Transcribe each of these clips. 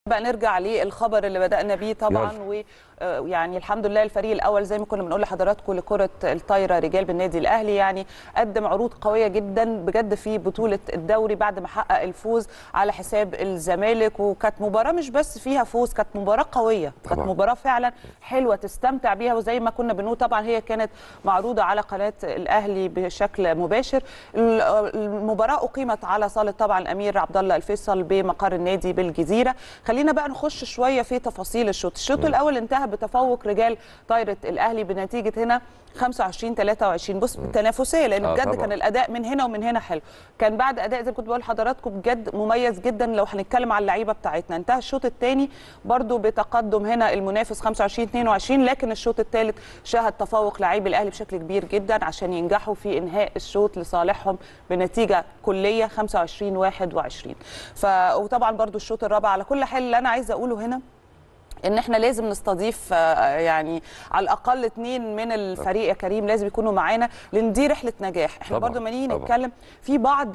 بقى نرجع للخبر اللي بدأنا بيه طبعا ويعني الحمد لله الفريق الأول زي ما كنا بنقول لحضراتكم لكرة الطايرة رجال بالنادي الأهلي يعني قدم عروض قوية جدا بجد في بطولة الدوري بعد ما حقق الفوز على حساب الزمالك وكانت مباراة مش بس فيها فوز كانت مباراة قوية كانت طبعاً. مباراة فعلا حلوة تستمتع بيها وزي ما كنا بنقول طبعا هي كانت معروضة على قناة الأهلي بشكل مباشر المباراة أقيمت على صالة طبعا الأمير عبد الله الفيصل بمقر النادي بالجزيرة خلينا بقى نخش شويه في تفاصيل الشوط الشوط الاول انتهى بتفوق رجال طايره الاهلي بنتيجه هنا 25 23 بص تنافسيه لان آه بجد طبعاً. كان الاداء من هنا ومن هنا حلو كان بعد اداء زي ما كنت بقول لحضراتكم بجد مميز جدا لو هنتكلم على اللعيبه بتاعتنا انتهى الشوط الثاني برضو بتقدم هنا المنافس 25 22 لكن الشوط الثالث شهد تفوق لاعبي الاهلي بشكل كبير جدا عشان ينجحوا في انهاء الشوط لصالحهم بنتيجه كليه 25 21 ف وطبعا برضو الشوط الرابع على كل حال اللي انا عايزه اقوله هنا ان احنا لازم نستضيف آه، يعني على الاقل اثنين من الفريق يا كريم لازم يكونوا معانا لان دي رحله نجاح احنا طبعاً، برضو لما نيجي طبعاً. نتكلم في بعض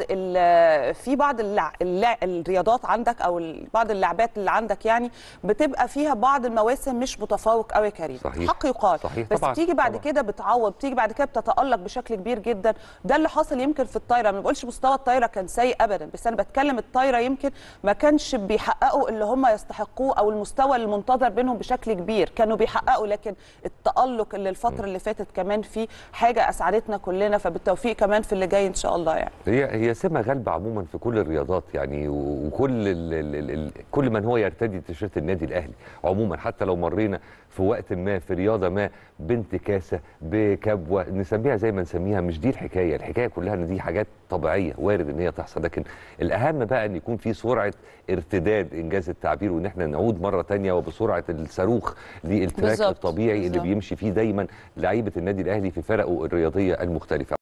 ال في بعض اللع اللع الرياضات عندك او ال- بعض اللعبات اللي عندك يعني بتبقى فيها بعض المواسم مش متفوق قوي يا كريم صحيح. حق يقال صحيح، بس طبعاً، بتيجي بعد طبعاً. كده بتعوض بتيجي بعد كده بتتالق بشكل كبير جدا ده اللي حصل يمكن في الطايره ما بقولش مستوى الطايره كان سيء ابدا بس انا بتكلم الطايره يمكن ما كانش بيحققوا اللي هم يستحقوه او المستوى المنتظر بينهم بشكل كبير كانوا بيحققوا لكن التالق اللي الفتره اللي فاتت كمان فيه حاجه اسعدتنا كلنا فبالتوفيق كمان في اللي جاي ان شاء الله يعني هي هي سمه غالبه عموما في كل الرياضات يعني و- وكل ال ال ال ال كل من هو يرتدي تيشيرت النادي الاهلي عموما حتى لو مرينا في وقت ما في رياضه ما بانتكاسه بكبوه نسميها زي ما نسميها مش دي الحكايه الحكايه كلها ان دي حاجات طبيعيه وارد ان هي تحصل لكن الاهم بقى ان يكون في سرعه ارتداد انجاز التعبير وان احنا نعود مره تانية وبسرعه الصاروخ للتراك بالظبط، الطبيعي اللي بالظبط. بيمشي فيه دايما لعيبه النادي الاهلي في فرقه الرياضيه المختلفه